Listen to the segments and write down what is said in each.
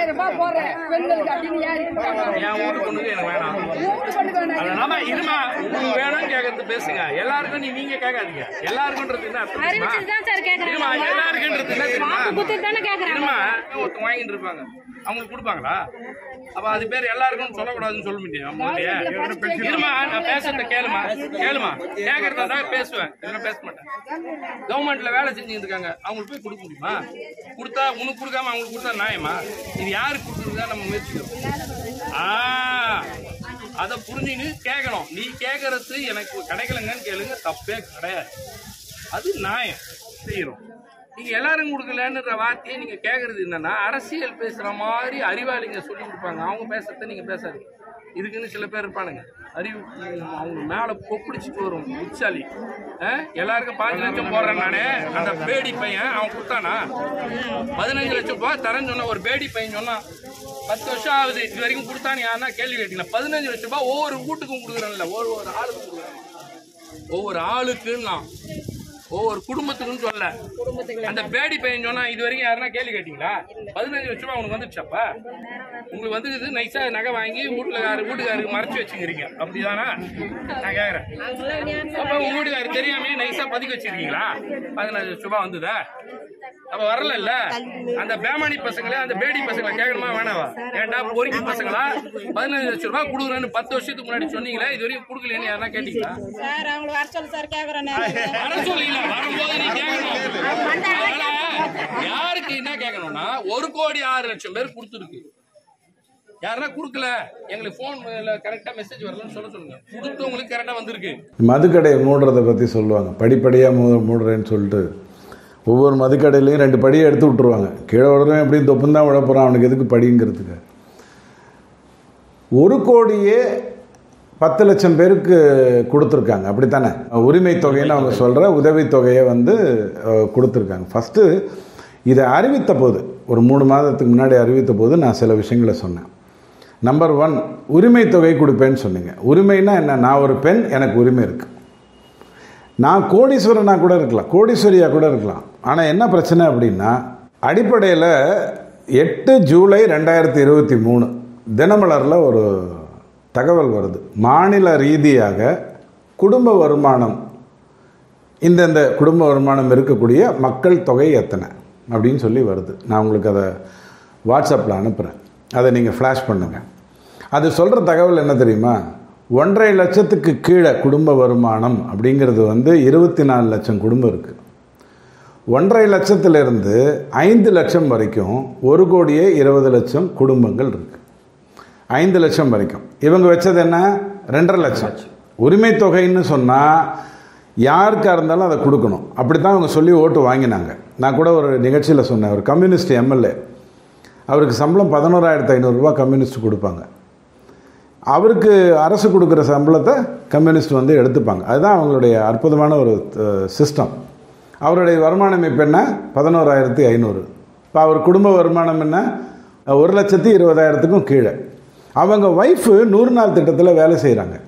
ஆயிரம் ரூபாய் போடுறேன் பெண்களுக்கு அப்படின்னு யாரு என் வீட்டு பொண்ணுக்கு எனக்கு வேணாம் மூணு பண்ணுக்கு வேணாம் அதனால இருமா உங்களுக்கு வேணும்னு கேட்கறது பேசுங்க எல்லாருக்கும் நீ நீங்க கேட்காதீங்க எல்லாருக்கும்ன்றது என்ன அர்த்தம் தெரியுமா? அறிவிச்சுட்டு தான் சார் கேக்குறாங்க. இருமா எல்லாருக்குன்றது என்ன தெரியுமா வாக்கு குத்துட்டு தானே கேக்குறாங்க. இருமா ஒருத்தன் வாங்கிட்டு இருப்பாங்க அவங்களுக்கு கொடுப்பாங்களா அப்ப அது பேர் எல்லாருக்கும் சொல்லக்கூடாதுன்னு சொல்ல முடியும் முதல்லயே. இருமா நான் பேசுறத கேளுமா கேளுமா கேட்கறதா தான் பேசுவேன் இல்லைன்னா பேச மாட்டேன் கவர்மெண்ட்ல வேலை செஞ்சுட்டு இருக்காங்க அவங்களுக்கு போய் கொடுக்க முடியுமா கொடுத்தா உனக்கு கொடுக்காம அவங்களுக்கு கொடுத்தா நியாயமா இது யாருக்கு கொடுக்குறதா நம்ம முயற்சிக்கிறோம் ஆ அதை புரிஞ்சுன்னு கேட்கணும் நீ கேட்கறது எனக்கு கிடைக்கலங்கன்னு கேளுங்க தப்பே கிடையாது அது நியாயம் செய்யறோம் நீங்க எல்லாரும் கொடுக்கலன்ற வார்த்தையை நீங்க கேட்கறது என்னன்னா அரசியல் பேசுற மாதிரி அறிவாளிங்க சொல்லி கொடுப்பாங்க அவங்க பேசுறத நீங்க பேசாதீங்க இதுக்குன்னு சில பேர் இருப்பானுங்க அறிவு உம், அவங்க மேல கொப்பிடிச்சிட்டு வரும் புட்சாலி அஹ், எல்லாருக்கும் பாஞ்சு லட்சம் போடுறேன் நானே அந்த பேடி பையன் அவன் கொடுத்தானா பதினஞ்சு லட்சம் ரூபாய் தரேன்னு சொன்ன ஒரு பேடி பையன் சொன்னான் பத்து வருஷம் ஆகுது இது வரைக்கும் கொடுத்தான்னு யாருன்னா கேள்வி கேட்டீங்களா பதினஞ்சு லட்சம் ரூபாய் ஒவ்வொரு வீட்டுக்கும் கொடுக்குறேன்ல ஒவ்வொரு ஒரு ஆளுக்கும் கொடுக்குறேன் ஒவ்வொரு ஆளுக்குன்னா ஒவ்வொரு குடும்பத்துக்குன்னு சொல்ல அந்த பேடி பையன் சொன்னா இது வரைக்கும் யாருன்னா கேள்வி கேட்டீங்களா பதினஞ்சு லட்சம் ரூபாய் உனக்கு வந்துடுச்சாப்பா உங்களுக்கு வந்து இது நைஸா நகை வாங்கி வீட்டுக்காரு வீட்டுக்காருக்கு மறைச்சு வச்சுக்கிறீங்க அப்படிதானா நான் கேக்குறேன் அப்ப உங்க வீட்டுக்காரு தெரியாம நைஸா பதுக்கி வச்சிருக்கீங்களா பதினஞ்சு லட்சம் ரூபாய் வந்ததா அப்ப வரல இல்ல அந்த பேமானி பசங்களே அந்த பேடி பசங்களை கேட்கணுமா வேணாவா ஏன்டா பொறுக்கி பசங்களா பதினஞ்சு லட்சம் ரூபாய் கொடுக்குறேன்னு பத்து வருஷத்துக்கு முன்னாடி சொன்னீங்களே இது வரைக்கும் கொடுக்கலன்னு யாரா கேட்டீங்களா சார் அவங்கள வர சொல்லு சார் கேக்குறேன் வர சொல்லீங்களா வரும்போது நீ கேட்கணும் அதனால யாருக்கு என்ன கேட்கணும்னா ஒரு கோடி ஆறு லட்சம் பேர் கொடுத்துருக்கு யாருன்னா கொடுக்கல எங்களுக்கு போன் கரெக்டா மெசேஜ் வரலன்னு சொல்ல சொல்லுங்க கொடுத்தவங்களுக்கு கரெக்டா வந்திருக்கு மதுக்கடையை மூடுறதை பற்றி சொல்லுவாங்க படிப்படியாக மூ மூடுறேன்னு சொல்லிட்டு ஒவ்வொரு மதுக்கடையிலையும் ரெண்டு படியை எடுத்து விட்ருவாங்க கீழே விடுறவன் எப்படியும் தொப்புன்னு தான் விட போகிறான் அவனுக்கு எதுக்கு படிங்கிறதுக்கு ஒரு கோடியே பத்து லட்சம் பேருக்கு கொடுத்துருக்காங்க அப்படித்தானே உரிமை தொகைன்னு அவங்க சொல்கிற உதவித்தொகையை வந்து அஹ், கொடுத்துருக்காங்க ஃபஸ்ட்டு இதை அறிவித்த போது ஒரு மூணு மாதத்துக்கு முன்னாடி அறிவித்த போது நான் சில விஷயங்களை சொன்னேன் நம்பர் ஒன் உரிமை தொகை கொடுப்பேன்னு சொன்னீங்க உரிமைனா என்ன நான் ஒரு பெண் எனக்கு உரிமை இருக்குது நான் கோடீஸ்வரனாக கூட இருக்கலாம் கோடீஸ்வரியாக கூட இருக்கலாம் ஆனால் என்ன பிரச்சனை அப்படின்னா அடிப்படையில் எட்டு ஜூலை ரெண்டாயிரத்தி இருபத்தி மூணு தினமலரில் ஒரு தகவல் வருது மாநில ரீதியாக குடும்ப வருமானம் இந்தந்த குடும்ப வருமானம் இருக்கக்கூடிய மக்கள் தொகை எத்தனை அப்படின்னு சொல்லி வருது நான் உங்களுக்கு அதை வாட்ஸ்அப்பில் அனுப்புகிறேன் அதை நீங்கள் ஃப்ளாஷ் பண்ணுங்கள் அது சொல்கிற தகவல் என்ன தெரியுமா ஒன்றரை லட்சத்துக்கு கீழே குடும்ப வருமானம் அப்படிங்கிறது வந்து இருபத்தி நாலு லட்சம் குடும்பம் இருக்குது ஒன்றரை லட்சத்திலிருந்து ஐந்து லட்சம் வரைக்கும் ஒரு கோடியே இருபது லட்சம் குடும்பங்கள் இருக்கு ஐந்து லட்சம் வரைக்கும் இவங்க வச்சது என்ன ரெண்டரை லட்சம் உரிமை தொகைன்னு சொன்னால் யாருக்கா இருந்தாலும் அதை கொடுக்கணும் அப்படி தான் அவங்க சொல்லி ஓட்டு வாங்கினாங்க நான் கூட ஒரு நிகழ்ச்சியில் சொன்னேன் ஒரு கம்யூனிஸ்ட் எம்எல்ஏ அவருக்கு சம்பளம் பதினோராயிரத்து ஐநூறுரூவா கம்யூனிஸ்ட் கொடுப்பாங்க அவருக்கு அரசு கொடுக்குற சம்பளத்தை கம்யூனிஸ்ட் வந்து எடுத்துப்பாங்க அதுதான் அவங்களுடைய அற்புதமான ஒரு சிஸ்டம் அவருடைய வருமானம் இப்போ என்ன பதினோராயிரத்தி ஐநூறு இப்போ அவர் குடும்ப வருமானம் என்ன ஒரு லட்சத்தி இருபதாயிரத்துக்கும் கீழே அவங்க ஒய்ஃபு நூறு நாள் திட்டத்தில் வேலை செய்கிறாங்க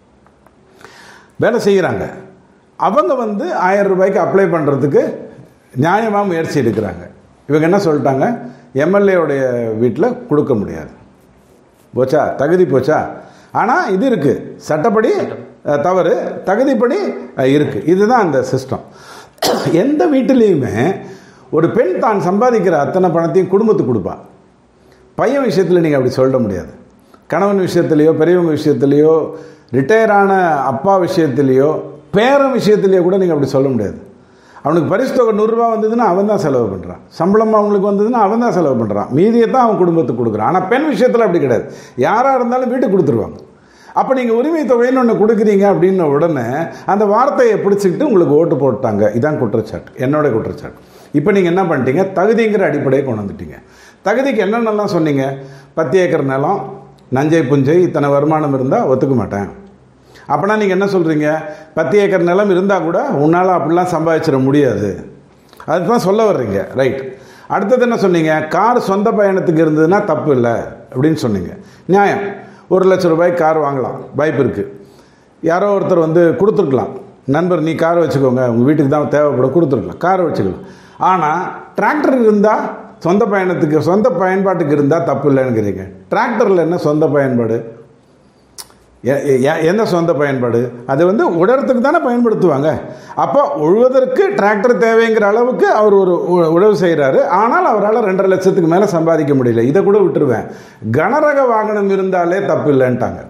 வேலை செய்கிறாங்க அவங்க வந்து ஆயிரம் ரூபாய்க்கு அப்ளை பண்ணுறதுக்கு நியாயமாக முயற்சி எடுக்கிறாங்க இவங்க என்ன சொல்லிட்டாங்க எம்எல்ஏவுடைய வீட்டில் கொடுக்க முடியாது போச்சா தகுதி போச்சா ஆனால் இது இருக்குது சட்டப்படி அஹ், தவறு தகுதிப்படி அஹ், இருக்குது இதுதான் அந்த சிஸ்டம் எந்த வீட்டிலையுமே ஒரு பெண் தான் சம்பாதிக்கிற அத்தனை பணத்தையும் குடும்பத்துக்கு கொடுப்பா பையன் விஷயத்தில் நீங்கள் அப்படி சொல்ல முடியாது கணவன் விஷயத்துலையோ பெரியவங்க விஷயத்துலையோ ரிட்டையர் ஆன அப்பா விஷயத்துலையோ பேரன் விஷயத்துலையோ கூட நீங்கள் அப்படி சொல்ல முடியாது அவனுக்கு பரிசு தொகை நூறுரூவா வந்ததுன்னா அவன் தான் செலவு பண்ணுறான் சம்பளம் அவங்களுக்கு வந்ததுன்னா அவன் தான் செலவு பண்ணுறான் மீதியை தான் அவன் குடும்பத்துக்கு கொடுக்குறான் ஆனால் பெண் விஷயத்தில் அப்படி கிடையாது யாராக இருந்தாலும் வீட்டுக்கு கொடுத்துருவாங்க அப்போ நீங்கள் உரிமை தொகைன்னு ஒன்று கொடுக்குறீங்க அப்படின்ன உடனே அந்த வார்த்தையை பிடிச்சிக்கிட்டு உங்களுக்கு ஓட்டு போட்டாங்க இதான் குற்றச்சாட்டு என்னோட குற்றச்சாட்டு இப்போ நீங்கள் என்ன பண்ணிட்டீங்க தகுதிங்கிற அடிப்படையை கொண்டு வந்துட்டீங்க தகுதிக்கு என்னென்னலாம் சொன்னீங்க பத்து ஏக்கர் நிலம் நஞ்சை புஞ்சை இத்தனை வருமானம் இருந்தால் ஒத்துக்க மாட்டேன் அப்போனா நீங்கள் என்ன சொல்கிறீங்க பத்து ஏக்கர் நிலம் இருந்தால் கூட உன்னால் அப்படிலாம் சம்பாதிச்சிட முடியாது அதுதான் சொல்ல வர்றீங்க ரைட் அடுத்தது என்ன சொன்னீங்க கார் சொந்த பயணத்துக்கு இருந்ததுன்னா தப்பு இல்லை அப்படின்னு சொன்னீங்க நியாயம் ஒரு லட்ச ரூபாய் கார் வாங்கலாம் வாய்ப்பு இருக்குது யாரோ ஒருத்தர் வந்து கொடுத்துருக்கலாம் நண்பர் நீ காரை வச்சுக்கோங்க உங்கள் வீட்டுக்கு தான் தேவைப்படும் கொடுத்துருக்கலாம் காரை வச்சுக்கலாம் ஆனால் டிராக்டர் இருந்தால் சொந்த பயணத்துக்கு சொந்த பயன்பாட்டுக்கு இருந்தால் தப்பு இல்லைன்னுக்கிறீங்க டிராக்டரில் என்ன சொந்த பயன்பாடு எ- எ- என்ன சொந்த பயன்பாடு அது வந்து உழறதுக்கு தானே பயன்படுத்துவாங்க அப்போ உழுவதற்கு டிராக்டர் தேவைங்கிற அளவுக்கு அவர் ஒரு உ- உழவு செய்கிறாரு ஆனால் அவரால் ரெண்டரை லட்சத்துக்கு மேலே சம்பாதிக்க முடியல இதை கூட விட்டுருவேன் கனரக வாகனம் இருந்தாலே தப்பு இல்லைன்ட்டாங்க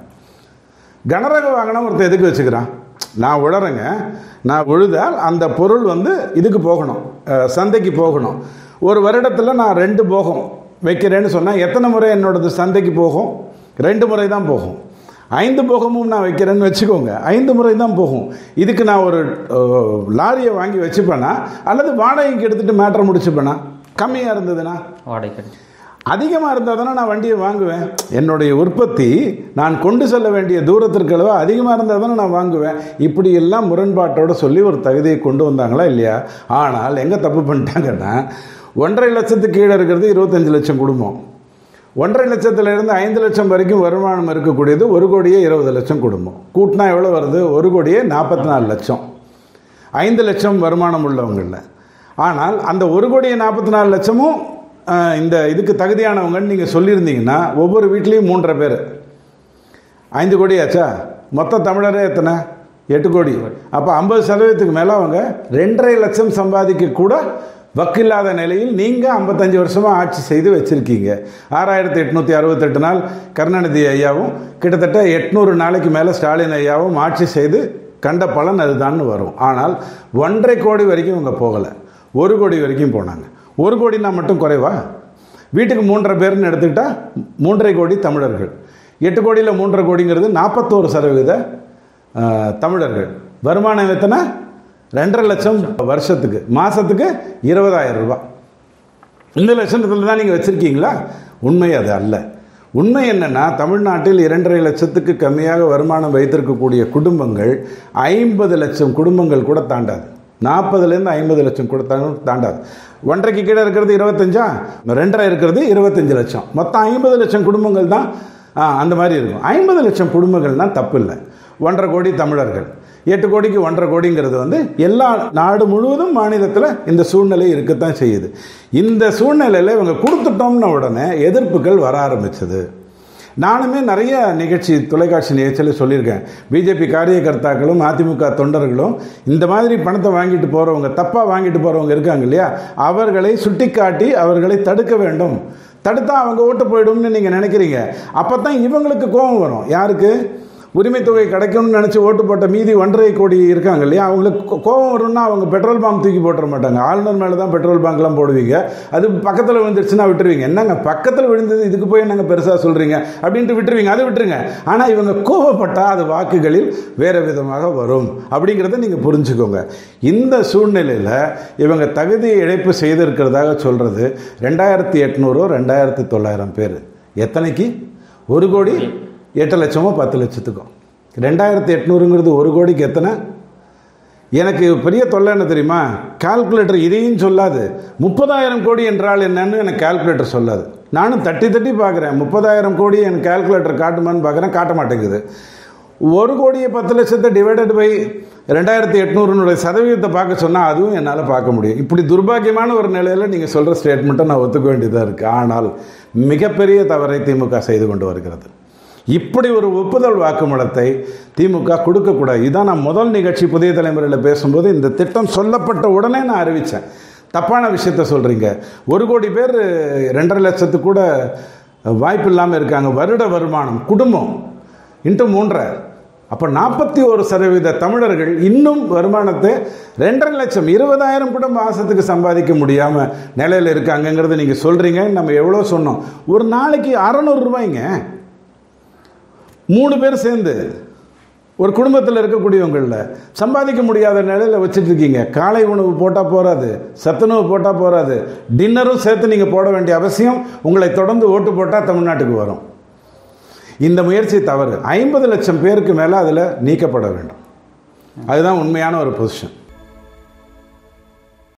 கனரக வாகனம் ஒருத்தன் எதுக்கு வச்சுக்கிறான் நான் உழறேங்க நான் உழுதால் அந்த பொருள் வந்து இதுக்கு போகணும் அஹ், சந்தைக்கு போகணும் ஒரு வருடத்தில் நான் ரெண்டு போகம் வைக்கிறேன்னு சொன்னால் எத்தனை முறை என்னோடது சந்தைக்கு போகும் ரெண்டு முறை தான் போகும் ஐந்து போகமும் நான் வைக்கிறேன்னு வச்சுக்கோங்க ஐந்து முறை தான் போகும் இதுக்கு நான் ஒரு அஹ், லாரியை வாங்கி வச்சுப்பேனா அல்லது வாடகைக்கு எடுத்துகிட்டு மேட்டரை முடிச்சுப்பேனா கம்மியாக இருந்ததுன்னா வாடகை அதிகமாக இருந்தால் தானே நான் வண்டியை வாங்குவேன் என்னுடைய உற்பத்தி நான் கொண்டு செல்ல வேண்டிய தூரத்திற்கு அளவு அதிகமாக இருந்தால் தானே நான் வாங்குவேன் இப்படி எல்லாம் முரண்பாட்டோட சொல்லி ஒரு தகுதியை கொண்டு வந்தாங்களா இல்லையா ஆனால் எங்கே தப்பு பண்ணிட்டாங்கன்னா ஒன்றரை லட்சத்துக்கு கீழே இருக்கிறது இருபத்தஞ்சு லட்சம் குடும்பம் ஒன்றரை லட்சத்துல இருந்து ஐந்து லட்சம் வரைக்கும் வருமானம் இருக்கக்கூடியது ஒரு கோடியே இருபது லட்சம் குடும்பம் கூட்டினா எவ்வளோ வருது ஒரு கோடியே நாற்பத்தி நாலு லட்சம் ஐந்து லட்சம் வருமானம் உள்ளவங்களில் ஆனால் அந்த ஒரு கோடியே நாற்பத்தி நாலு லட்சமும் ஆஹ், இந்த இதுக்கு தகுதியானவங்கன்னு நீங்கள் சொல்லியிருந்தீங்கன்னா ஒவ்வொரு வீட்லேயும் மூன்றரை பேர் ஐந்து கோடி ஆச்சா மொத்த தமிழரே எத்தனை எட்டு கோடி அப்போ ஐம்பது சதவீதத்துக்கு மேலே அவங்க ரெண்டரை லட்சம் சம்பாதிக்க கூட வக்கில்லாத நிலையில் நீங்கள் ஐம்பத்தஞ்சு வருஷமாக ஆட்சி செய்து வச்சுருக்கீங்க ஆறாயிரத்தி எட்நூற்றி அறுபத்தெட்டு நாள் கருணாநிதி ஐயாவும் கிட்டத்தட்ட எட்நூறு நாளைக்கு மேலே ஸ்டாலின் ஐயாவும் ஆட்சி செய்து கண்ட பலன் அதுதான்னு வரும் ஆனால் ஒன்றரை கோடி வரைக்கும் இவங்க போகலை ஒரு கோடி வரைக்கும் போனாங்க ஒரு கோடினா மட்டும் குறைவா வீட்டுக்கு மூன்றரை பேர்னு எடுத்துக்கிட்டா மூன்றரை கோடி தமிழர்கள் எட்டு கோடியில் மூன்றரை கோடிங்கிறது நாற்பத்தோரு சதவீத ஆஹ், தமிழர்கள் வருமானம் எத்தனை ரெண்டரை லட்சம் வருஷத்துக்கு மாதத்துக்கு இருபதாயிரம் ரூபாய் இந்த லட்சத்தில் தான் நீங்கள் வச்சுருக்கீங்களா உண்மை அது அல்ல உண்மை என்னன்னா தமிழ்நாட்டில் இரண்டரை லட்சத்துக்கு கம்மியாக வருமானம் வைத்திருக்கக்கூடிய குடும்பங்கள் ஐம்பது லட்சம் குடும்பங்கள் கூட தாண்டாது நாற்பதுலேருந்து ஐம்பது லட்சம் கூட தா- தாண்டாது ஒன்றரைக்கு கீழே இருக்கிறது இருபத்தஞ்சா ரெண்டரை இருக்கிறது இருபத்தஞ்சு லட்சம் மொத்தம் ஐம்பது லட்சம் குடும்பங்கள் தான் ஆ, அந்த மாதிரி இருக்கும் ஐம்பது லட்சம் குடும்பங்கள்னா தப்பு இல்லை ஒன்றரை கோடி தமிழர்கள் எட்டு கோடிக்கு ஒன்றரை கோடிங்கிறது வந்து எல்லா நாடு முழுவதும் மாநிலத்தில் இந்த சூழ்நிலை இருக்கத்தான் செய்யுது இந்த சூழ்நிலையில் இவங்க கொடுத்துட்டோம்ன உடனே எதிர்ப்புகள் வர ஆரம்பிச்சது நானுமே நிறைய நிகழ்ச்சி தொலைக்காட்சி நிகழ்ச்சியில் சொல்லியிருக்கேன் பிஜேபி காரியகர்த்தாக்களும் அதிமுக தொண்டர்களும் இந்த மாதிரி பணத்தை வாங்கிட்டு போகிறவங்க தப்பாக வாங்கிட்டு போகிறவங்க இருக்காங்க இல்லையா அவர்களை சுட்டிக்காட்டி அவர்களை தடுக்க வேண்டும் தடுத்தா அவங்க ஓட்டு போயிடும்னு நீங்கள் நினைக்கிறீங்க அப்போ தான் இவங்களுக்கு கோபம் வரும் யாருக்கு உரிமை தொகை கிடைக்கும்னு நினச்சி ஓட்டு போட்ட மீதி ஒன்றரை கோடி இருக்காங்க இல்லையா அவங்களுக்கு கோ- கோபம் வரும்னா அவங்க பெட்ரோல் பங்க் தூக்கி போட்டுற மாட்டாங்க ஆளுநர் மேலே தான் பெட்ரோல் பங்க்லாம் போடுவீங்க அது பக்கத்தில் விழுந்துருச்சுன்னா விட்டுருவீங்க என்னங்க பக்கத்தில் விழுந்தது இதுக்கு போய் என்னங்க பெருசாக சொல்கிறீங்க அப்படின்ட்டு விட்டுருவீங்க அதை விட்டுருங்க ஆனால் இவங்க கோபப்பட்டால் அது வாக்குகளில் வேறு விதமாக வரும் அப்படிங்கிறத நீங்கள் புரிஞ்சுக்கோங்க இந்த சூழ்நிலையில் இவங்க தகுதி இழைப்பு செய்திருக்கிறதாக சொல்கிறது ரெண்டாயிரத்தி எட்நூறோ ரெண்டாயிரத்தி தொள்ளாயிரம் பேர் எத்தனைக்கு ஒரு கோடி எட்டு லட்சமோ பத்து லட்சத்துக்கும் ரெண்டாயிரத்தி எட்நூறுங்கிறது ஒரு கோடிக்கு எத்தனை எனக்கு பெரிய தொல்லை என்ன தெரியுமா கால்குலேட்டர் இதையும் சொல்லாது முப்பதாயிரம் கோடி என்றால் என்னன்னு எனக்கு கால்குலேட்டர் சொல்லாது நானும் தட்டி தட்டி பார்க்குறேன் முப்பதாயிரம் கோடி எனக்கு கால்குலேட்டர் காட்டுமான்னு பார்க்குறேன் காட்ட மாட்டேங்குது ஒரு கோடியை பத்து லட்சத்தை டிவைடட் பை ரெண்டாயிரத்தி எட்நூறுனுடைய சதவீதத்தை பார்க்க சொன்னால் அதுவும் என்னால் பார்க்க முடியும் இப்படி துர்பாக்கியமான ஒரு நிலையில் நீங்கள் சொல்கிற ஸ்டேட்மெண்ட்டை நான் ஒத்துக்க வேண்டியதாக இருக்குது ஆனால் மிகப்பெரிய தவறை திமுக செய்து கொண்டு வருகிறது இப்படி ஒரு ஒப்புதல் வாக்குமூலத்தை திமுக கொடுக்கக்கூடாது இதான் நான் முதல் நிகழ்ச்சி புதிய தலைமுறையில் பேசும்போது இந்த திட்டம் சொல்லப்பட்ட உடனே நான் அறிவித்தேன் தப்பான விஷயத்த சொல்கிறீங்க ஒரு கோடி பேர் ரெண்டரை லட்சத்துக்கு கூட வாய்ப்பு இல்லாமல் இருக்காங்க வருட வருமானம் குடும்பம் இன்ட்டு மூன்றரை அப்போ நாற்பத்தி ஒரு சதவீத தமிழர்கள் இன்னும் வருமானத்தை ரெண்டரை லட்சம் இருபதாயிரம் கூட மாதத்துக்கு சம்பாதிக்க முடியாமல் நிலையில் இருக்காங்கங்கிறத நீங்கள் சொல்கிறீங்க நம்ம எவ்வளோ சொன்னோம் ஒரு நாளைக்கு அறநூறு ரூபாய்ங்க மூணு பேர் சேர்ந்து ஒரு குடும்பத்தில் இருக்கக்கூடியவங்களில் சம்பாதிக்க முடியாத நிலையில் வச்சுட்டு இருக்கீங்க காலை உணவு போட்டால் போகாது சத்துணவு போட்டால் போகாது டின்னரும் சேர்த்து நீங்கள் போட வேண்டிய அவசியம் உங்களை தொடர்ந்து ஓட்டு போட்டால் தமிழ்நாட்டுக்கு வரும் இந்த முயற்சி தவறு ஐம்பது லட்சம் பேருக்கு மேலே அதில் நீக்கப்பட வேண்டும் அதுதான் உண்மையான ஒரு பொசிஷன்